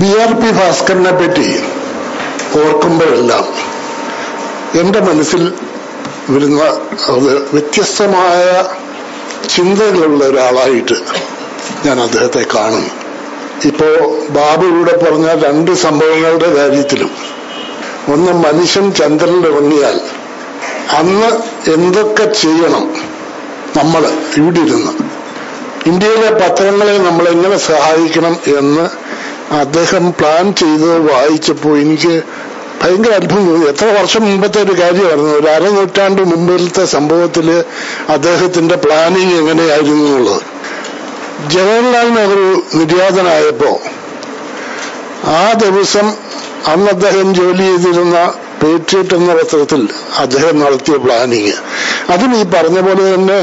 B R P ഭാസ്കറിനെ പറ്റി ഓർക്കുമ്പോഴെല്ലാം എൻ്റെ മനസ്സിൽ വരുന്ന അത് വ്യത്യസ്തമായ ചിന്തകളുള്ള ഒരാളായിട്ട് ഞാൻ അദ്ദേഹത്തെ കാണുന്നു ഇപ്പോ ബാബു ഇവിടെ പറഞ്ഞ രണ്ട് സംഭവങ്ങളുടെ കാര്യത്തിലും ഒന്ന് മനുഷ്യൻ ചന്ദ്രനിൽ ഇറങ്ങിയാൽ അന്ന് എന്തൊക്കെ ചെയ്യണം നമ്മൾ ഇവിടെ ഇരുന്ന് ഇന്ത്യയിലെ പത്രങ്ങളെ നമ്മൾ എങ്ങനെ സഹായിക്കണം എന്ന് അദ്ദേഹം പ്ലാൻ ചെയ്ത് വായിച്ചപ്പോൾ എനിക്ക് ഭയങ്കര അത്ഭുതം തോന്നി എത്ര വർഷം മുമ്പത്തെ ഒരു കാര്യമായിരുന്നു ഒരു അരനൂറ്റാണ്ട് മുമ്പിലത്തെ സംഭവത്തില് അദ്ദേഹത്തിന്റെ പ്ലാനിങ് എങ്ങനെയായിരുന്നു എന്നുള്ളത് ജവഹർലാൽ നെഹ്റു നിര്യാതനായപ്പോ ആ ദിവസം അന്ന് അദ്ദേഹം ജോലി ചെയ്തിരുന്ന പേട്രിയറ്റ് എന്ന പത്രത്തിൽ അദ്ദേഹം നടത്തിയ പ്ലാനിങ് അതും ഈ പറഞ്ഞ പോലെ തന്നെ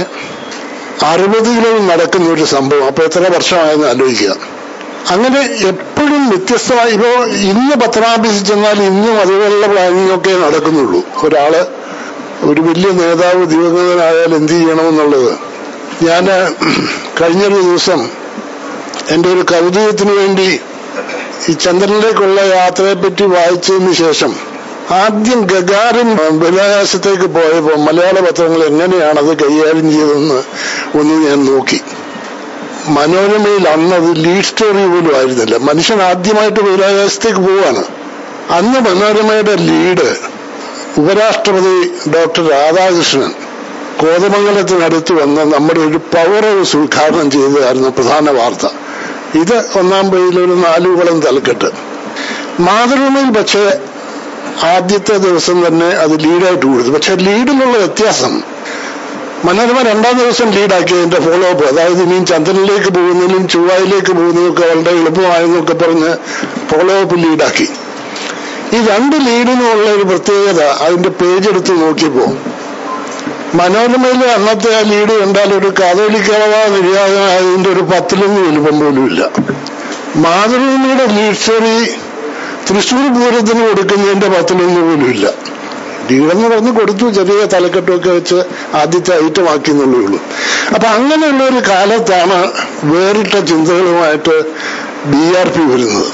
അറുപതുകളിൽ നടക്കുന്ന ഒരു സംഭവം അപ്പൊ എത്ര വർഷമായെന്ന് ആലോചിക്കുക അങ്ങനെ എപ്പോഴും വ്യത്യസ്തമായി ഇപ്പോ ഇന്ന് പത്രാഫീസിൽ ചെന്നാൽ ഇന്നും അതുപോലുള്ള പ്ലാനിങ് ഒക്കെ നടക്കുന്നുള്ളൂ ഒരാള് ഒരു വലിയ നേതാവ് ദിവംഗതനായാൽ എന്ത് ചെയ്യണമെന്നുള്ളത് ഞാൻ കഴിഞ്ഞൊരു ദിവസം എൻ്റെ ഒരു കൗതുകത്തിന് വേണ്ടി ഈ ചന്ദ്രനിലേക്കുള്ള യാത്രയെ പറ്റി വായിച്ചതിന് ശേഷം ആദ്യം ഗഗാറിൻ ബഹിരാകാശത്തേക്ക് പോയപ്പോൾ മലയാള പത്രങ്ങൾ എങ്ങനെയാണ് അത് കൈകാര്യം ചെയ്തതെന്ന് ഒന്ന് ഞാൻ നോക്കി മനോരമയിൽ അന്ന് അത് ലീഡ് സ്റ്റോറി പോലും ആയിരുന്നില്ല മനുഷ്യൻ ആദ്യമായിട്ട് ബഹിരാകാശത്തേക്ക് പോവാണ് അന്ന് മനോരമയുടെ ലീഡ് ഉപരാഷ്ട്രപതി ഡോക്ടർ രാധാകൃഷ്ണൻ കോതമംഗലത്തിനടുത്ത് വന്ന് നമ്മുടെ ഒരു പവർ ഹൗസ് ഉദ്ഘാടനം ചെയ്തതായിരുന്നു പ്രധാന വാർത്ത ഇത് ഒന്നാം പേജിൽ ഒരു നാലുകുളം തലക്കെട്ട് മാതൃഭൂമിയിൽ പക്ഷേ ആദ്യത്തെ ദിവസം തന്നെ അത് ലീഡായിട്ട് കൊടുത്തു പക്ഷെ ലീഡിലുള്ള വ്യത്യാസം മനോരമ രണ്ടാം ദിവസം ലീഡാക്കിയതിന്റെ ഫോളോ അപ്പ് അതായത് ഇനിയും ചന്ദ്രനിലേക്ക് പോകുന്നതിനും ചൊവ്വായിലേക്ക് പോകുന്നതൊക്കെ വളരെ എളുപ്പമായെന്നൊക്കെ പറഞ്ഞ് ഫോളോ അപ്പ് ലീഡാക്കി ഈ രണ്ട് ലീഡിനുമുള്ള ഒരു പ്രത്യേകത അതിന്റെ പേജ് എടുത്ത് നോക്കിയപ്പോ മനോരമയിലെ അന്നത്തെ ആ ലീഡ് കണ്ടാൽ ഒരു കാതോലിക്കവ നിര്യാതനായതിന്റെ ഒരു പത്തിലൊന്നും വലുപ്പം പോലുമില്ല മാതൃഭൂമിയുടെ ലീഡ് സ്റ്റോറി തൃശ്ശൂർ പൂരത്തിന് കൊടുക്കുന്നതിന്റെ പത്തിലൊന്നും പോലുമില്ല ലീഡെന്ന് പറഞ്ഞ് കൊടുത്തു ചെറിയ തലക്കെട്ടൊക്കെ വെച്ച് ആദ്യത്തെ ഐറ്റം ആക്കി എന്നുള്ളേ ഉള്ളൂ അപ്പൊ അങ്ങനെയുള്ള ഒരു കാലത്താണ് വേറിട്ട ചിന്തകളുമായിട്ട് ബി ആർ പി വരുന്നത്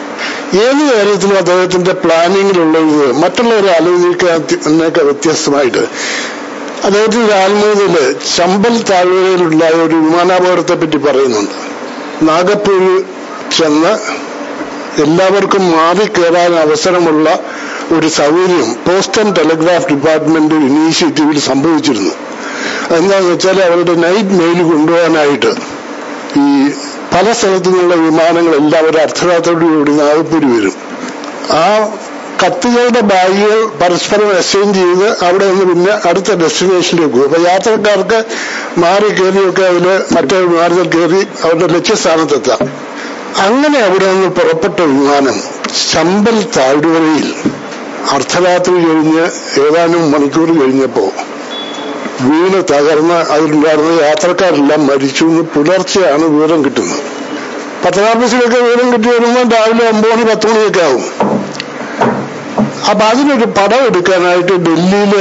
ഏത് കാര്യത്തിലും അദ്ദേഹത്തിന്റെ പ്ലാനിങ്ങിലുള്ളത് മറ്റുള്ളവരെ ആലോചിക്കുന്നതിനൊക്കെ വ്യത്യസ്തമായിട്ട് അദ്ദേഹത്തിന്റെ ആത്മീയതയില് ചമ്പൽ താഴ്വരയിലുണ്ടായ ഒരു വിമാനാപകടത്തെ പറ്റി പറയുന്നുണ്ട് നാഗപ്പൂര് ചെന്ന് എല്ലാവർക്കും മാറിക്കയറാൻ അവസരമുള്ള ഒരു സൗകര്യം പോസ്റ്റ് ആൻഡ് ടെലിഗ്രാഫ് ഡിപ്പാർട്ട്മെന്റ് ഇനീഷ്യേറ്റീവിൽ സംഭവിച്ചിരുന്നു എന്താണെന്ന് വെച്ചാൽ അവരുടെ നൈറ്റ് മെയിൽ കൊണ്ടുപോകാനായിട്ട് ഈ പല സ്ഥലത്തു നിന്നുള്ള വിമാനങ്ങൾ എല്ലാവരും അർദ്ധരാത്രിയോടുകൂടി നാഗപ്പൂര് വരും ആ കത്തുകളുടെ ബാഗുകൾ പരസ്പരം എക്സ്ചേഞ്ച് ചെയ്ത് അവിടെ നിന്ന് പിന്നെ അടുത്ത ഡെസ്റ്റിനേഷനിലേക്ക് പോകും അപ്പൊ യാത്രക്കാർക്ക് മാറി കയറിയൊക്കെ അതില് മറ്റേ വിമാനത്തിൽ കയറി അവരുടെ ലക്ഷ്യസ്ഥാനത്തെത്താം അങ്ങനെ അവിടെ നിന്ന് പുറപ്പെട്ട വിമാനം ചമ്പൽ താഴ്വരയിൽ അർദ്ധരാത്രി കഴിഞ്ഞ് ഏതാനും മണിക്കൂർ കഴിഞ്ഞപ്പോ വീണ് തകർന്ന് അതിലുണ്ടായിരുന്ന യാത്രക്കാരെല്ലാം മരിച്ചു എന്ന് പുലർച്ചെയാണ് വിവരം കിട്ടുന്നത് പത്രാഫീസിലൊക്കെ വിവരം കിട്ടി വരുമ്പോൾ രാവിലെ ഒമ്പത് മണി പത്ത് മണിയൊക്കെ ആവും അപ്പൊ അതിനൊരു പടം എടുക്കാനായിട്ട് ഡൽഹിയിലെ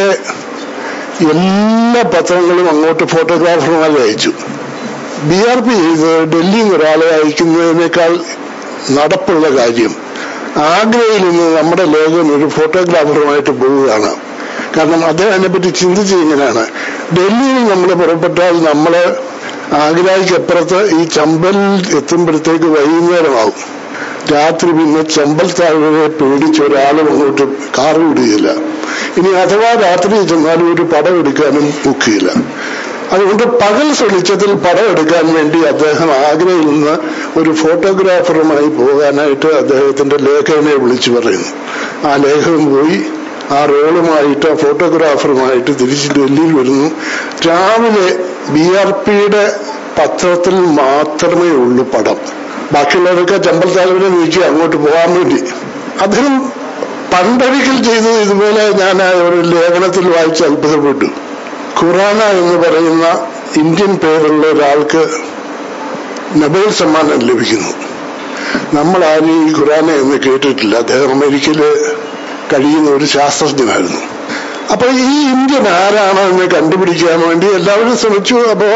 എല്ലാ പത്രങ്ങളും അങ്ങോട്ട് ഫോട്ടോഗ്രാഫർമാരെ അയച്ചു ബി ആർ പി ചെയ്ത് ഡൽഹിയിൽ നിന്ന് ഒരാളെ അയക്കുന്നതിനേക്കാൾ നടപ്പുള്ള കാര്യം ആഗ്രയിൽ നിന്ന് നമ്മുടെ ലേഖൻ ഒരു ഫോട്ടോഗ്രാഫറുമായിട്ട് പോവുകയാണ് കാരണം അദ്ദേഹം അതിനെപ്പറ്റി ചിന്തിച്ച് ഇങ്ങനെയാണ് ഡൽഹിയിൽ നമ്മൾ പുറപ്പെട്ടാൽ നമ്മള് ആഗ്രയ്ക്കപ്പുറത്ത് ഈ ചമ്പൽ എത്തുമ്പോഴത്തേക്ക് വൈകുന്നേരമാവും രാത്രി പിന്നെ ചമ്പൽ താഴ്വരയെ പേടിച്ച് ഒരാളും അങ്ങോട്ട് കാറ് വിടുകയില്ല ഇനി അഥവാ രാത്രി ചെന്നാലും ഒരു പടം എടുക്കാനും ഒക്കുകയില്ല അതുകൊണ്ട് പകൽ വെളിച്ചത്തിൽ പടം എടുക്കാൻ വേണ്ടി അദ്ദേഹം ആഗ്രയിൽ നിന്ന് ഒരു ഫോട്ടോഗ്രാഫറുമായി പോകാനായിട്ട് അദ്ദേഹത്തിന്റെ ലേഖകനെ വിളിച്ചു പറയുന്നു ആ ലേഖകൻ പോയി ആ റോളുമായിട്ട് ആ ഫോട്ടോഗ്രാഫറുമായിട്ട് തിരിച്ച് ഡൽഹിയിൽ വരുന്നു രാവിലെ ബി ആർ പിയുടെ പത്രത്തിൽ മാത്രമേ ഉള്ളൂ പടം ബാക്കിയുള്ളവരൊക്കെ ചമ്പൽ താലൂരിനെ നീക്കി അങ്ങോട്ട് പോകാൻ വേണ്ടി അദ്ദേഹം പണ്ടൊരിക്കൽ ചെയ്തത് ഇതുപോലെ ഞാൻ ആ ഒരു ലേഖനത്തിൽ വായിച്ച് അത്ഭുതപ്പെട്ടു ഖുറാന എന്ന് പറയുന്ന ഇന്ത്യൻ പേരുള്ള ഒരാൾക്ക് നൊബേൽ സമ്മാനം ലഭിക്കുന്നു നമ്മൾ ആരും ഈ ഖുറാന എന്ന് കേട്ടിട്ടില്ല അദ്ദേഹം അമേരിക്കയില് കഴിയുന്ന ഒരു ശാസ്ത്രജ്ഞനായിരുന്നു അപ്പൊ ഈ ഇന്ത്യൻ ആരാണ് എന്ന് കണ്ടുപിടിക്കാൻ വേണ്ടി എല്ലാവരും ശ്രമിച്ചു അപ്പോ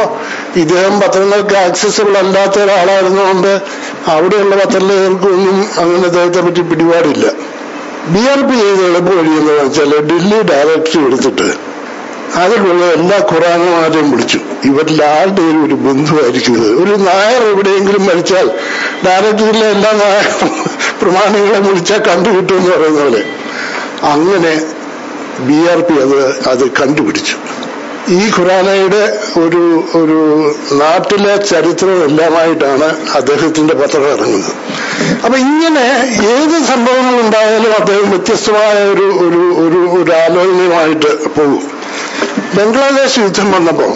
ഇദ്ദേഹം പത്രങ്ങൾക്ക് ആക്സസിബിൾ അല്ലാത്ത ഒരാളായിരുന്നുകൊണ്ട് അവിടെയുള്ള പത്രലേഖകർക്കൊന്നും അങ്ങനെ അദ്ദേഹത്തെ പറ്റി പിടിപാടില്ല ബി ആർ പി ചെയ്ത എളുപ്പ വഴി എന്ന് വെച്ചാൽ ഡൽഹി ഡയറക്ടറി എടുത്തിട്ട് അതിലുള്ള എല്ലാ ഖുറാനുമാരെയും വിളിച്ചു ഇവരിൽ ആരുടെയും ഒരു ബന്ധുവായിരിക്കും ഇത് ഒരു നായർ എവിടെയെങ്കിലും മരിച്ചാൽ ഡയറക്ടറിലെ എല്ലാ നായർ പ്രമാണികളെ വിളിച്ചാൽ കണ്ടുകിട്ടുമെന്ന് പറയുന്ന പോലെ അങ്ങനെ ബി ആർ പി അത് അത് കണ്ടുപിടിച്ചു ഈ ഖുറാനയുടെ ഒരു ഒരു നാട്ടിലെ ചരിത്രം എല്ലാമായിട്ടാണ് അദ്ദേഹത്തിന്റെ പത്രം ഇറങ്ങുന്നത് അപ്പൊ ഇങ്ങനെ ഏത് സംഭവങ്ങൾ ഉണ്ടായാലും അദ്ദേഹം വ്യത്യസ്തമായ ഒരു ഒരു ഒരു ഒരു ആലോചനയുമായിട്ട് പോകും ബംഗ്ലാദേശ് യുദ്ധം വന്നപ്പോൾ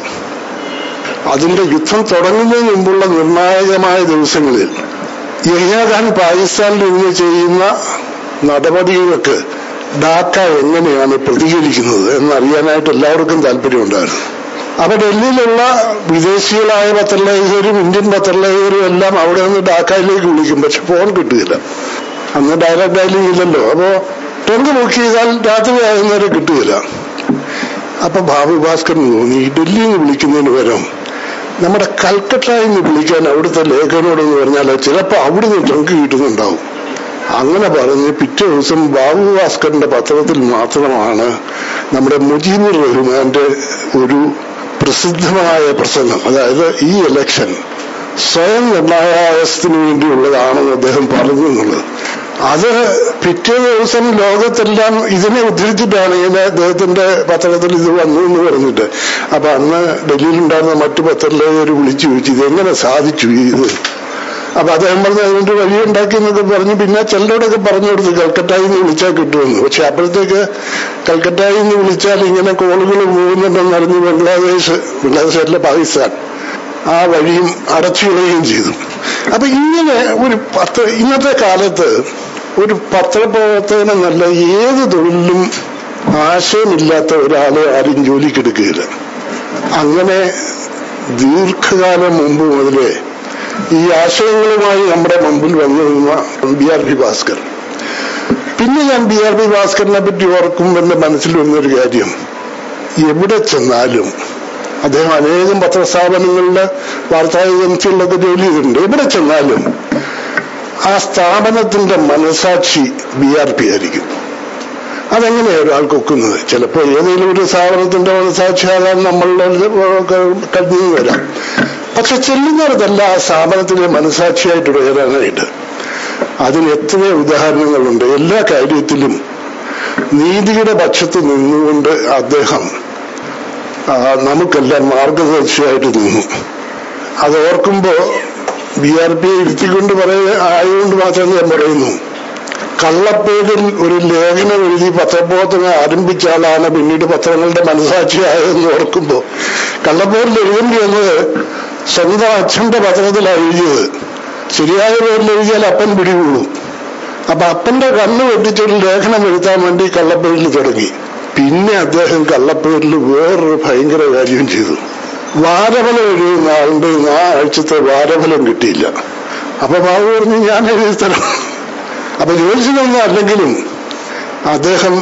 അതിന്റെ യുദ്ധം തുടങ്ങുന്നതിന് മുമ്പുള്ള നിർണായകമായ ദിവസങ്ങളിൽ യഹ്യാ ഖാൻ പാകിസ്ഥാനിൽ നിന്ന് ചെയ്യുന്ന നടപടികൾക്ക് ഡാക്ക എങ്ങനെയാണ് പ്രതികരിക്കുന്നത് എന്നറിയാനായിട്ട് എല്ലാവർക്കും താല്പര്യമുണ്ടായിരുന്നു അപ്പൊ ഡൽഹിയിലുള്ള വിദേശികളായ പത്രലേഖകരും ഇന്ത്യൻ പത്രലേഖകരും എല്ലാം അവിടെ നിന്ന് ഡാക്കയിലേക്ക് വിളിക്കും പക്ഷെ ഫോൺ കിട്ടുകയില്ല അന്ന് ഡയറക്റ്റ് ഡയലിംഗ് ഇല്ലല്ലോ അപ്പോ ടെങ്ക് ബുക്ക് ചെയ്താൽ രാത്രി ആകുന്നവരെ കിട്ടുകയില്ല അപ്പൊ ബാബു ഭാസ്കറിന് തോന്നി ഈ ഡൽഹിയിൽ നിന്ന് വിളിക്കുന്നതിന് പകരം നമ്മുടെ കൽക്കട്ടയിൽ നിന്ന് വിളിക്കാൻ അവിടുത്തെ ലേഖകനോടെന്ന് പറഞ്ഞാൽ ചിലപ്പോൾ അവിടുന്ന് ടെങ്ക് കിട്ടുന്നുണ്ടാവും അങ്ങനെ പറഞ്ഞ് പിറ്റേ ദിവസം ബാബു ഭാസ്കറിന്റെ പത്രത്തിൽ മാത്രമാണ് നമ്മുടെ മുജീബുർ റഹ്മാന്റെ ഒരു പ്രസിദ്ധമായ പ്രസംഗം അതായത് ഈ ഇലക്ഷൻ സ്വയം നിർണായാസത്തിന് വേണ്ടിയുള്ളതാണെന്ന് അദ്ദേഹം പറഞ്ഞു എന്നുള്ളത് അത് പിറ്റേ ദിവസം ലോകത്തെല്ലാം ഇതിനെ ഉദ്ധരിച്ചിട്ടാണ് ഇങ്ങനെ അദ്ദേഹത്തിന്റെ പത്രത്തിൽ ഇത് വന്നു എന്ന് പറഞ്ഞിട്ട് അപ്പൊ അന്ന് ഡൽഹിയിലുണ്ടായിരുന്ന മറ്റു പത്രലേഖകർ വിളിച്ചു ചോദിച്ചു ഇതെങ്ങനെ സാധിച്ചു ഇത് അപ്പൊ അദ്ദേഹം പറഞ്ഞു അതിനൊരു വഴിയുണ്ടാക്കി എന്നൊക്കെ പറഞ്ഞു പിന്നെ ചിലരോടൊക്കെ പറഞ്ഞു കൊടുത്തു കൽക്കട്ടയിൽ നിന്ന് വിളിച്ചാൽ കിട്ടുമെന്ന് പക്ഷെ അപ്പോഴത്തേക്ക് കൽക്കട്ടയിൽ നിന്ന് വിളിച്ചാൽ ഇങ്ങനെ കോളുകൾ പോകുന്നുണ്ടെന്ന് അറിഞ്ഞ് ബംഗ്ലാദേശ് ബംഗ്ലാദേശ് അല്ല പാകിസ്ഥാൻ ആ വഴിയും അടച്ചുകളയുകയും ചെയ്തു അപ്പൊ ഇങ്ങനെ ഒരു പത്ര ഇന്നത്തെ കാലത്ത് ഒരു പത്രപ്രവർത്തകന് നല്ല ഏത് തൊഴിലിലും ആശയമില്ലാത്ത ഒരാളെ ആരും ജോലിക്കെടുക്കുകയില്ല അങ്ങനെ ദീർഘകാലം മുമ്പ് മുതലേ ഈ ആശയങ്ങളുമായി നമ്മുടെ മുമ്പിൽ വന്നു നിന്ന ബി ആർ പി ഭാസ്കർ പിന്നെ ഞാൻ ബി ആർ പി ഭാസ്കറിനെ പറ്റി ഓർക്കുമ്പോൾ എന്റെ മനസ്സിൽ വന്നൊരു കാര്യം എവിടെ ചെന്നാലും അദ്ദേഹം അനേകം പത്രസ്ഥാപനങ്ങളിലെ വാർത്താ ഏജൻസികളിലൊക്കെ ജോലി ചെയ്തിട്ടുണ്ട് എവിടെ ചെന്നാലും ആ സ്ഥാപനത്തിന്റെ മനസാക്ഷി ബി ആർ പി ആയിരിക്കും അതെങ്ങനെയാണ് ഒരാൾക്ക് ഒക്കുന്നത് ചിലപ്പോൾ ഏതെങ്കിലും ഒരു സ്ഥാപനത്തിന്റെ മനസാക്ഷിയാകാൻ നമ്മളുടെ കഴിഞ്ഞു വരാം പക്ഷെ ചെല്ലുന്നിടത്തല്ല ആ സ്ഥാപനത്തിലെ മനസാക്ഷിയായിട്ട് ഉയരാനായിട്ട് അതിന് എത്രയോ ഉദാഹരണങ്ങളുണ്ട് എല്ലാ കാര്യത്തിലും നീതിയുടെ പക്ഷത്ത് നിന്നുകൊണ്ട് അദ്ദേഹം നമുക്കെല്ലാം മാർഗദർശിയായിട്ട് നിന്നു അത് ഓർക്കുമ്പോ ബി ആർ പി ഇരുത്തിക്കൊണ്ട് പറയുക ആയതുകൊണ്ട് മാത്രം ഞാൻ പറയുന്നു കള്ളപ്പേരിൽ ഒരു ലേഖനം എഴുതി പത്രപ്രവർത്തനം ആരംഭിച്ച ആളാണ് പിന്നീട് പത്രങ്ങളുടെ മനസാക്ഷിയായതെന്ന് ഓർക്കുമ്പോ കള്ളപ്പേരിൽ എഴുതേണ്ടി വന്നത് സ്വന്തം അച്ഛന്റെ പത്രത്തിലാണ് എഴുതിയത് ശരിയായ പേരിൽ എഴുതിയാൽ അപ്പൻ പിടികൂടും അപ്പൊ അപ്പന്റെ കണ്ണ് വെട്ടിച്ചൊരു ലേഖനം എഴുതാൻ വേണ്ടി കള്ളപ്പേരിൽ തുടങ്ങി പിന്നെ അദ്ദേഹം കള്ളപ്പേരിൽ വേറൊരു ഭയങ്കര കാര്യം ചെയ്തു വാരഫലം എഴുതുന്ന ആളുടെ ആ ആഴ്ചത്തെ വാരഫലം കിട്ടിയില്ല അപ്പൊ ബാബു പറഞ്ഞു ഞാൻ എഴുതി തരാം അപ്പൊ ജ്യോത്സ്യനൊന്നും അല്ലെങ്കിലും അദ്ദേഹം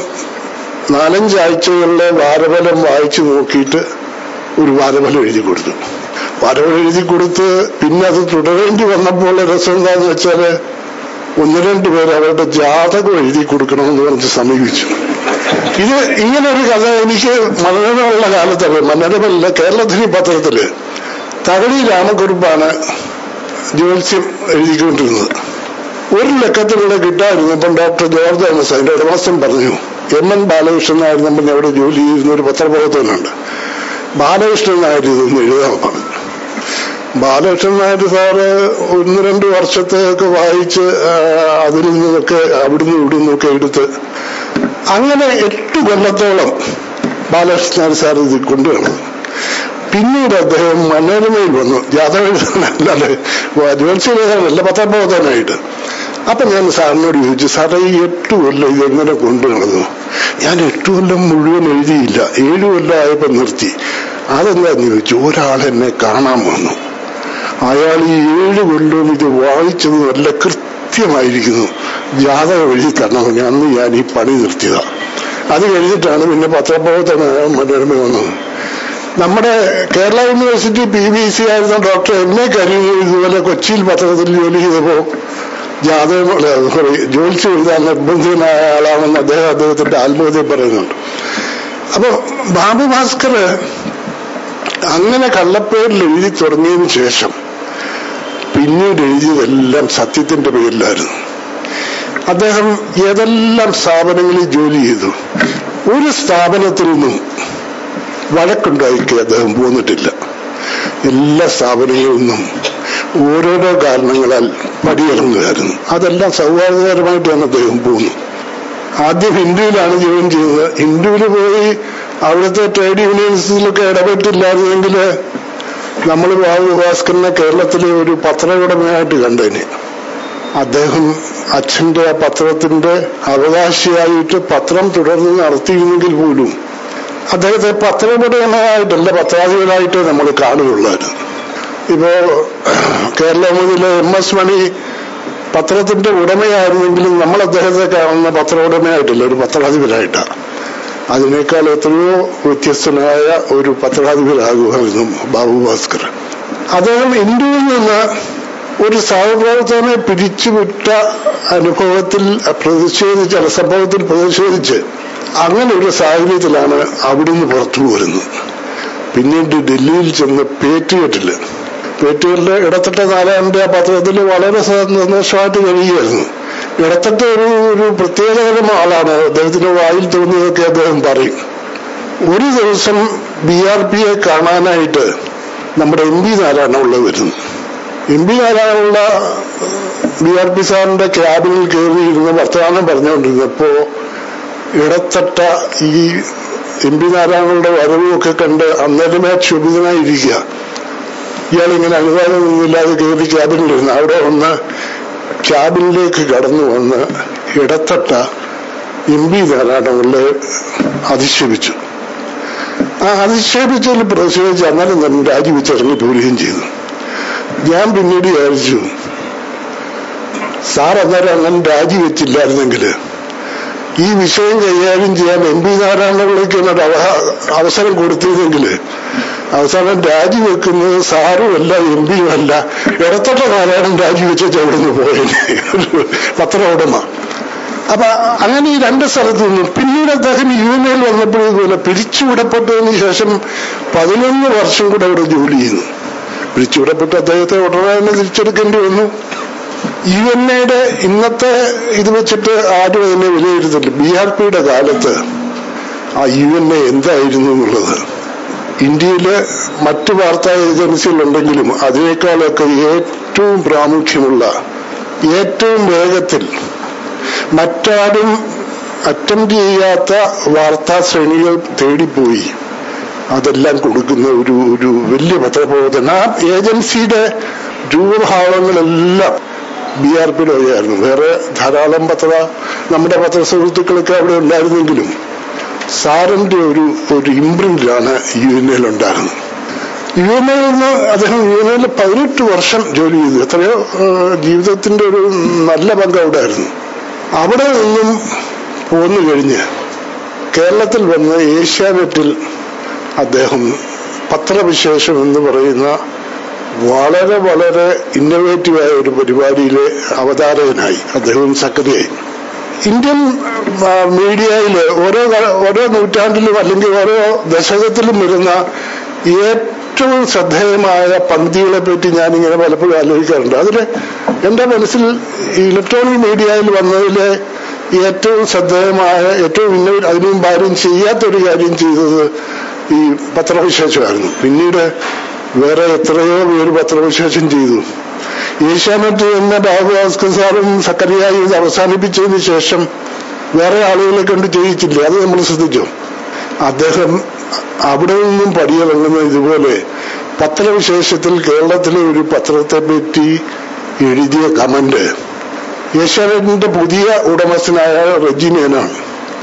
നാലഞ്ചാഴ്ചകളിലെ വാരഫലം വായിച്ചു നോക്കിയിട്ട് ഒരു വാരഫലം എഴുതി കൊടുത്തു വാരഫലം എഴുതി കൊടുത്ത് പിന്നെ അത് തുടരേണ്ടി വന്നപ്പോൾ രസം എന്താന്ന് വെച്ചാല് ഒന്ന് രണ്ട് പേര് അവരുടെ ജാതകം എഴുതി കൊടുക്കണമെന്ന് പറഞ്ഞ് സമീപിച്ചു ഇത് ഇങ്ങനെ ഒരു കഥ എനിക്ക് മനോരമയുള്ള കാലത്ത് മനോരമല്ല കേരളത്തിലെ പത്രത്തില് തകഴി രാമക്കുറുപ്പാണ് ജ്യോത്സ്യം എഴുതിക്കൊണ്ടിരുന്നത് ഒരു ലക്കത്തിലൂടെ കിട്ടായിരുന്നപ്പം ഡോക്ടർ ജോർജ് തോമസ് അതിന്റെ ഉടമസ്ഥൻ പറഞ്ഞു എം എൻ ബാലകൃഷ്ണൻ നായർ നമ്മൾ അവിടെ ജോലി ചെയ്യുന്ന ഒരു പത്രപ്രവർത്തകനുണ്ട് ബാലകൃഷ്ണൻ നായർ ഇതൊന്ന് എഴുതാൻ പറഞ്ഞു ബാലകൃഷ്ണൻ നായർ സാറ് ഒന്ന് രണ്ട് വർഷത്തെയൊക്കെ വായിച്ച് അതിൽ നിന്നൊക്കെ അവിടുന്ന് ഇവിടുന്നൊക്കെ എടുത്ത് അങ്ങനെ എട്ട് കൊല്ലത്തോളം ബാലകൃഷ്ണൻ നായർ സാർ ഇത് കൊണ്ടുവന്നു പിന്നീട് അദ്ദേഹം മനോരമയിൽ വന്നു ജാതകല്ലാതെ ജ്യോത്സ്യലേഖനല്ല പത്രപ്രവർത്തകനായിട്ട് അപ്പൊ ഞാൻ സാറിനോട് ചോദിച്ചു സാറേ ഈ എട്ട് കൊല്ലം ഇതെങ്ങനെ കൊണ്ടു നടന്നു ഞാൻ എട്ട് കൊല്ലം മുഴുവൻ എഴുതിയില്ല ഏഴു കൊല്ലം ആയപ്പോ നിർത്തി അതെന്താന്ന് ചോദിച്ചു ഒരാൾ എന്നെ കാണാൻ വന്നു അയാൾ ഈ ഏഴ് കൊല്ലവും ഇത് വായിച്ചത് നല്ല കൃത്യമായിരിക്കുന്നു ജാതകം എഴുതി തരണമെന്ന് അന്ന് ഞാൻ ഈ പണി നിർത്തിയതാ അത് കഴിഞ്ഞിട്ടാണ് പിന്നെ പത്രപ്രവർത്തന മനോരമ വന്നത് നമ്മുടെ Kerala university P B C ആയിരുന്ന ഡോക്ടർ എം എ കരീം ഇതുപോലെ കൊച്ചിയിൽ പത്രത്തിൽ ജോലി ചെയ്തപ്പോൾ ജാതകം സോറി ജോലിച്ച് എഴുതാൻ നിർബന്ധിതനായ ആളാണെന്ന് അദ്ദേഹം അദ്ദേഹത്തിന്റെ ആത്മഹത്യ പറയുന്നുണ്ട് അപ്പൊ ബാബു ഭാസ്കർ അങ്ങനെ കള്ളപ്പേരിൽ എഴുതി തുടങ്ങിയതിനു ശേഷം പിന്നീട് എഴുതിയതെല്ലാം സത്യത്തിന്റെ പേരിലായിരുന്നു അദ്ദേഹം ഏതെല്ലാം സ്ഥാപനങ്ങളിൽ ജോലി ചെയ്തു ഒരു സ്ഥാപനത്തിൽ നിന്നും വഴക്കുണ്ടാക്കി അദ്ദേഹം പോന്നിട്ടില്ല എല്ലാ സ്ഥാപനങ്ങളിൽ നിന്നും ഓരോരോ കാരണങ്ങളാൽ പടിയിറങ്ങുകയായിരുന്നു അതെല്ലാം സൗഹാർദ്ദകരമായിട്ടാണ് അദ്ദേഹം പോകുന്നു ആദ്യം ഹിന്ദുവിലാണ് ജോയിൻ ചെയ്തത് ഹിന്ദുവിൽ പോയി അവിടുത്തെ ട്രേഡ് യൂണിയൻസിലൊക്കെ ഇടപെട്ടില്ലായിരുന്നെങ്കിൽ നമ്മൾ ബാബു ഭാസ്കറിനെ കേരളത്തിലെ ഒരു പത്ര ഉടമയായിട്ട് കണ്ടേനെ അദ്ദേഹം അച്ഛന്റെ ആ പത്രത്തിന്റെ അവകാശിയായിട്ട് പത്രം തുടർന്ന് നടത്തിയിരുന്നെങ്കിൽ പോലും അദ്ദേഹത്തെ പത്രമുടമയായിട്ടല്ല പത്രാധിപരായിട്ട് നമ്മൾ കാണുകയുള്ളായിരുന്നു ഇപ്പോ കേരളമുതിലെ എം എസ് മണി പത്രത്തിന്റെ ഉടമയായിരുന്നെങ്കിലും നമ്മൾ അദ്ദേഹത്തെ കാണുന്ന പത്ര ഉടമയായിട്ടില്ല ഒരു പത്രാധിപരായിട്ടാണ് അതിനേക്കാൾ എത്രയോ വ്യത്യസ്തനായ ഒരു പത്രാധിപരാകുമായിരുന്നു ബാബു ഭാസ്കർ അദ്ദേഹം ഇന്ത്യയിൽ നിന്ന് ഒരു സഹപ്രവർത്തകനെ പിരിച്ചുവിട്ട അനുഭവത്തിൽ പ്രതിഷേധിച്ച് അല്ല സംഭവത്തിൽ പ്രതിഷേധിച്ച് അങ്ങനെ ഒരു സാഹചര്യത്തിലാണ് അവിടുന്ന് പുറത്തു പോരുന്നത് പിന്നീട് ഡൽഹിയിൽ ചെന്ന് പേറ്റുകെട്ടില് പേറ്റുകെട്ടില് ഇടത്തട്ട നാലാമിന്റെ ആ പത്രത്തിൽ വളരെ സന്തോഷമായിട്ട് കഴിയുകയായിരുന്നു ഇടത്തട്ട ഒരു ഒരു പ്രത്യേകതരം ആളാണ് അദ്ദേഹത്തിന്റെ വായിൽ തോന്നിയതൊക്കെ അദ്ദേഹം പറയും ഒരു ദിവസം ബി ആർ പിയെ കാണാനായിട്ട് നമ്മുടെ എം പി നാരായണപിള്ള വരുന്നു M P Narayanapillai B R P സാറിന്റെ ക്യാബിനിൽ കയറിയിരുന്ന് വർത്തമാനം പറഞ്ഞുകൊണ്ടിരുന്നപ്പോ ഇടത്തട്ട ഈ എം പി നാരായണയുടെ വരവുമൊക്കെ കണ്ട് അന്നേരമേ ക്ഷുഭിതനായിരിക്കുക ഇയാളിങ്ങനെ അനുവാദമൊന്നുമില്ലാതെ കയറി ക്യാബിനിലിരുന്ന് അവിടെ വന്ന് ക്യാബിനിലേക്ക് കടന്നു വന്ന് ഇടത്തട്ട എം പി നാരായണപിള്ളയെ അധിക്ഷേപിച്ചു ആ അധിക്ഷേപിച്ചതിൽ പ്രതിഷേധിച്ച് അന്നേരം തന്നെ രാജിവെച്ചിറങ്ങി പോരുകയും ചെയ്തു ഞാൻ പിന്നീട് വിചാരിച്ചു സാർ അന്നേരം അങ്ങനെ രാജിവെച്ചില്ലായിരുന്നെങ്കിൽ ഈ വിഷയം കൈകാര്യം ചെയ്യാൻ എം പി നാരായണപിള്ളയ്ക്ക് എന്നൊരു അവസരം കൊടുത്തിരുന്നെങ്കിൽ അവസാനം രാജിവെക്കുന്നത് സാറുമല്ല എം പിയുമല്ല ഇടത്തട്ട നാരായണൻ രാജിവെച്ചിട്ട് അവിടെ നിന്ന് പോയത് ഒരു പത്ര ഉടമ അപ്പൊ അങ്ങനെ ഈ രണ്ട് സ്ഥലത്തു നിന്നും പിന്നീട് അദ്ദേഹം യു എൻ എയിൽ വന്നപ്പോഴേക്കുമല്ല പിരിച്ചുവിടപ്പെട്ടതിന് ശേഷം പതിനൊന്ന് വർഷം കൂടെ അവിടെ ജോലി ചെയ്യുന്നു പിരിച്ചുവിടപ്പെട്ട് അദ്ദേഹത്തെ ഉടനെ തന്നെ തിരിച്ചെടുക്കേണ്ടി വന്നു യു എൻ എയുടെ ഇന്നത്തെ ഇത് വെച്ചിട്ട് ആരും അതിനെ വിലയിരുത്തില്ല ബി ആർ പിയുടെ കാലത്ത് ആ യു എൻ എ എന്തായിരുന്നു എന്നുള്ളത് ഇന്ത്യയിലെ മറ്റു വാർത്താ ഏജൻസികളുണ്ടെങ്കിലും അതിനേക്കാളൊക്കെ ഏറ്റവും പ്രാമുഖ്യമുള്ള ഏറ്റവും വേഗത്തിൽ മറ്റാരും അറ്റംപ്റ്റ് ചെയ്യാത്ത വാർത്താ ശ്രേണികൾ തേടിപ്പോയി അതെല്ലാം കൊടുക്കുന്ന ഒരു ഒരു വലിയ പത്രപ്രവർത്തനം ആ ഏജൻസിയുടെ രൂപഭാവങ്ങളെല്ലാം ബി ആർ പിയുടെ വഴിയായിരുന്നു വേറെ ധാരാളം പത്ര നമ്മുടെ പത്രസുഹൃത്തുക്കളൊക്കെ അവിടെ ഉണ്ടായിരുന്നെങ്കിലും സാറിന്റെ ഒരു ഒരു ഇംപ്രിന്റിലാണ് യു എൻ എയിൽ ഉണ്ടായിരുന്നത് യു എൻ എയിൽ നിന്ന് അദ്ദേഹം യു എൻ എയിൽ പതിനെട്ട് വർഷം ജോലി ചെയ്തു എത്രയോ ജീവിതത്തിന്റെ ഒരു നല്ല പങ്ക് അവിടെ ആയിരുന്നു അവിടെ നിന്നും പോന്നു കഴിഞ്ഞ് കേരളത്തിൽ വന്ന് ഏഷ്യാനെറ്റിൽ അദ്ദേഹം പത്രവിശേഷം എന്ന് പറയുന്ന വളരെ വളരെ ഇന്നോവേറ്റീവായ ഒരു പരിപാടിയിലെ അവതാരകനായി അദ്ദേഹം സക്രിയായി ഇന്ത്യൻ മീഡിയയിൽ ഓരോ ഓരോ നൂറ്റാണ്ടിലും അല്ലെങ്കിൽ ഓരോ ദശകത്തിലും വരുന്ന ഏറ്റവും ശ്രദ്ധേയമായ പങ്ക്തികളെ പറ്റി ഞാനിങ്ങനെ പലപ്പോഴും ആലോചിക്കാറുണ്ട് അതിൽ എൻ്റെ മനസ്സിൽ ഇലക്ട്രോണിക് മീഡിയയിൽ വന്നതിലെ ഏറ്റവും ശ്രദ്ധേയമായ ഏറ്റവും ഇന്ന അതിനു മുമ്പ് ആരും ചെയ്യാത്തൊരു കാര്യം ചെയ്തത് ഈ പത്രവിശേഷമായിരുന്നു പിന്നീട് വേറെ എത്രയോ പേര് പത്രവിശേഷം ചെയ്തു ഏഷ്യാനെറ്റ് എന്ന ബാബുഭാസ്കർ സാറും സക്കറിയായി ഇത് അവസാനിപ്പിച്ചതിന് ശേഷം വേറെ ആളുകളെ കൊണ്ട് ചെയ്യിച്ചില്ല അത് നമ്മൾ ശ്രദ്ധിച്ചു അദ്ദേഹം അവിടെ നിന്നും പടിയിറങ്ങുന്ന ഇതുപോലെ പത്രവിശേഷത്തിൽ കേരളത്തിലെ ഒരു പത്രത്തെ പറ്റി എഴുതിയ കമന്റ് ഏഷ്യാനെറ്റിന്റെ പുതിയ ഉടമസ്ഥനായ റെജിമേനാണ്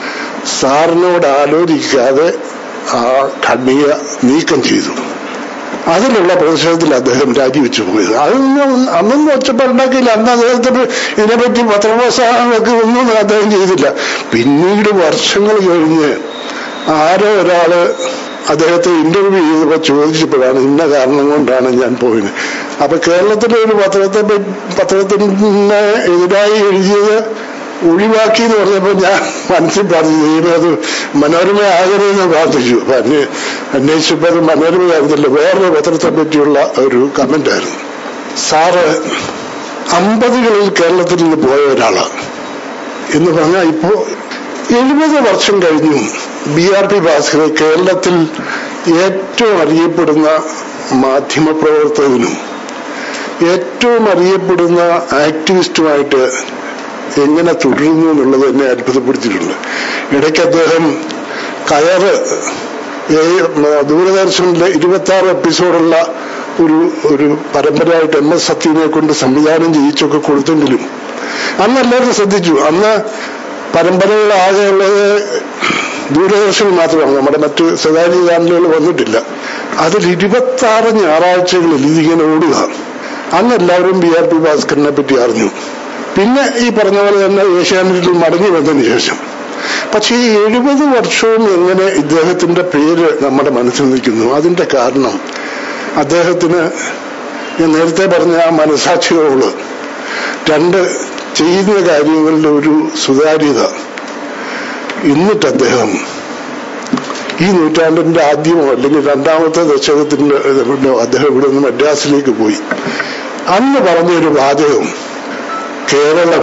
സാറിനോട് ആലോചിക്കാതെ ആ ഖണ്ഡിക നീക്കം ചെയ്തു അതിനുള്ള പ്രതിഷേധത്തിൽ അദ്ദേഹം രാജിവെച്ചു പോയത് അതൊന്നും അന്നൊന്നും ഒച്ചപ്പാടുണ്ടാക്കിയില്ല അന്ന് അദ്ദേഹത്തിന് ഇതിനെപ്പറ്റി പത്രപ്രസാദങ്ങളൊക്കെ ഒന്നും അദ്ദേഹം ചെയ്തില്ല പിന്നീട് വർഷങ്ങൾ കഴിഞ്ഞ് ആരോ ഒരാള് അദ്ദേഹത്തെ ഇന്റർവ്യൂ ചെയ്തപ്പോൾ ചോദിച്ചപ്പോഴാണ് ഇന്ന കാരണം കൊണ്ടാണ് ഞാൻ പോയത് അപ്പൊ കേരളത്തിലെ ഒരു പത്രത്തെ പറ്റി- പത്രത്തിന് എതിരായി എഴുതിയത് ഒഴിവാക്കി എന്ന് പറഞ്ഞപ്പോൾ ഞാൻ മനസ്സിൽ പറഞ്ഞു ദൈവമേ അത് മനോരമ ആകരുതെന്ന് പ്രാർത്ഥിച്ചു അപ്പൊ അന്വേ അന്വേഷിച്ചപ്പോൾ അത് മനോരമയായിരുന്നില്ല വേറൊരു പത്രത്തെ പറ്റിയുള്ള ഒരു കമന്റ് ആയിരുന്നു സാറ് അമ്പതുകളിൽ കേരളത്തിൽ നിന്ന് പോയ ഒരാളാണ് എന്ന് പറഞ്ഞാൽ ഇപ്പോ എഴുപത് വർഷം കഴിഞ്ഞു ബി ആർ പി ഭാസ്കർ കേരളത്തിൽ ഏറ്റവും അറിയപ്പെടുന്ന മാധ്യമപ്രവർത്തകനും ഏറ്റവും അറിയപ്പെടുന്ന ആക്ടിവിസ്റ്റുമായിട്ട് എങ്ങനെ തുടരുന്നു എന്നുള്ളത് എന്നെ അത്ഭുതപ്പെടുത്തിയിട്ടുണ്ട് ഇടയ്ക്ക് അദ്ദേഹം കയറ് ഏ- ദൂരദർശനിലെ ഇരുപത്തി ആറ് എപ്പിസോഡുള്ള ഒരു ഒരു പരമ്പരയായിട്ട് എം എസ് സത്യനെ കൊണ്ട് സംവിധാനം ചെയ്യിച്ചൊക്കെ കൊടുത്തെങ്കിലും അന്ന് എല്ലാവരും ശ്രദ്ധിച്ചു അന്ന് പരമ്പരകളാകെയുള്ളത് ദൂരദർശൻ മാത്രമാണ് നമ്മുടെ മറ്റ് സ്വകാര്യ ചാനലുകൾ വന്നിട്ടില്ല അതിൽ ഇരുപത്തി ആറ് ഞായറാഴ്ചകളിൽ ഇതിങ്ങനെ ഓടുക അന്ന് എല്ലാവരും ബി ആർ പി ഭാസ്കരനെ പറ്റി അറിഞ്ഞു പിന്നെ ഈ പറഞ്ഞ പോലെ തന്നെ ഏഷ്യാനെറ്റിൽ മടങ്ങി വന്നതിന് ശേഷം പക്ഷേ ഈ എഴുപത് വർഷവും എങ്ങനെ ഇദ്ദേഹത്തിന്റെ പേര് നമ്മുടെ മനസ്സിൽ നിൽക്കുന്നു അതിന്റെ കാരണം അദ്ദേഹത്തിന് ഞാൻ നേരത്തെ പറഞ്ഞ ആ മനസാക്ഷിയോട് രണ്ട് ചെയ്യുന്ന കാര്യങ്ങളുടെ ഒരു സുതാര്യത എന്നിട്ട് അദ്ദേഹം ഈ നൂറ്റാണ്ടിന്റെ ആദ്യമോ അല്ലെങ്കിൽ രണ്ടാമത്തെ ദശകത്തിന്റെ ഇതിലോ അദ്ദേഹം ഇവിടെ നിന്ന് മദ്രാസിലേക്ക് പോയി അന്ന് പറഞ്ഞൊരു വാചകം കേരളം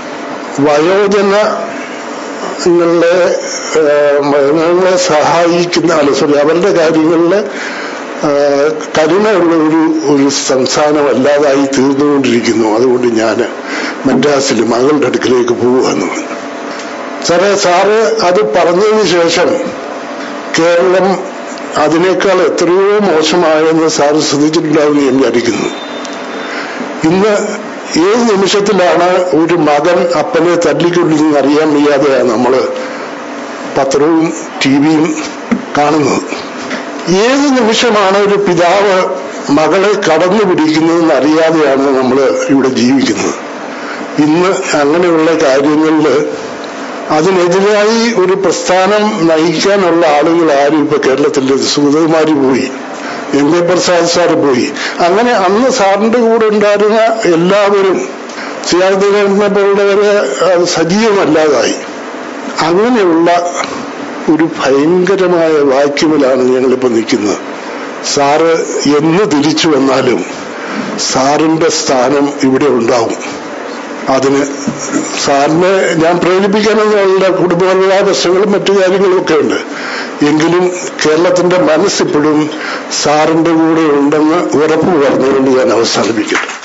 വയോജനങ്ങളെ മൃഗങ്ങളെ സഹായിക്കുന്ന അല്ല സോറി അവരുടെ കാര്യങ്ങളിൽ കരുണയുള്ള ഒരു ഒരു സംസ്ഥാനമല്ലാതായി തീർന്നുകൊണ്ടിരിക്കുന്നു അതുകൊണ്ട് ഞാൻ മദ്രാസിൽ മകളുടെ അടുക്കിലേക്ക് പോവുകയെന്ന് പറഞ്ഞു സാറേ സാറ് അത് പറഞ്ഞതിന് ശേഷം കേരളം അതിനേക്കാൾ എത്രയോ മോശമായെന്ന് സാറ് ശ്രദ്ധിച്ചിട്ടുണ്ടാവുമെന്ന് ഞാൻ വിചാരിക്കുന്നു ഇന്ന് ഏത് നിമിഷത്തിലാണ് ഒരു മകൻ അപ്പനെ തല്ലിക്കൊണ്ടിരുന്ന് അറിയാൻ വയ്യാതെയാണ് നമ്മള് പത്രവും ടി വിയും കാണുന്നത് ഏത് നിമിഷമാണ് ഒരു പിതാവ് മകളെ കടന്നു പിടിക്കുന്നതെന്ന് അറിയാതെയാണ് നമ്മൾ ഇവിടെ ജീവിക്കുന്നത് ഇന്ന് അങ്ങനെയുള്ള കാര്യങ്ങളിൽ അതിനെതിരായി ഒരു പ്രസ്ഥാനം നയിക്കാനുള്ള ആളുകൾ ആരും ഇപ്പൊ കേരളത്തിൽ സുഗതകുമാരി പോയി എം എ പ്രസാദ് സാർ പോയി അങ്ങനെ അന്ന് സാറിന്റെ കൂടെ ഉണ്ടായിരുന്ന എല്ലാവരും സിയാദുദ്ദീനെ പോലുള്ളവര് അത് സജീവമല്ലാതായി അങ്ങനെയുള്ള ഒരു ഭയങ്കരമായ വാക്യമിലാണ് ഞങ്ങളിപ്പോ നിൽക്കുന്നത് സാറ് എന്ന് തിരിച്ചു വന്നാലും സാറിന്റെ സ്ഥാനം ഇവിടെ ഉണ്ടാവും അതിന് സാറിനെ ഞാൻ പ്രേരിപ്പിക്കാനെന്നുള്ള കുടുംബപരമായ പ്രശ്നങ്ങളും മറ്റു കാര്യങ്ങളും ഒക്കെ ഉണ്ട് എങ്കിലും കേരളത്തിന്റെ മനസ്സിപ്പോഴും സാറിന്റെ കൂടെ ഉണ്ടെന്ന് ഉറപ്പ് പറഞ്ഞുകൊണ്ട് ഞാൻ അവസാനിപ്പിക്കട്ടെ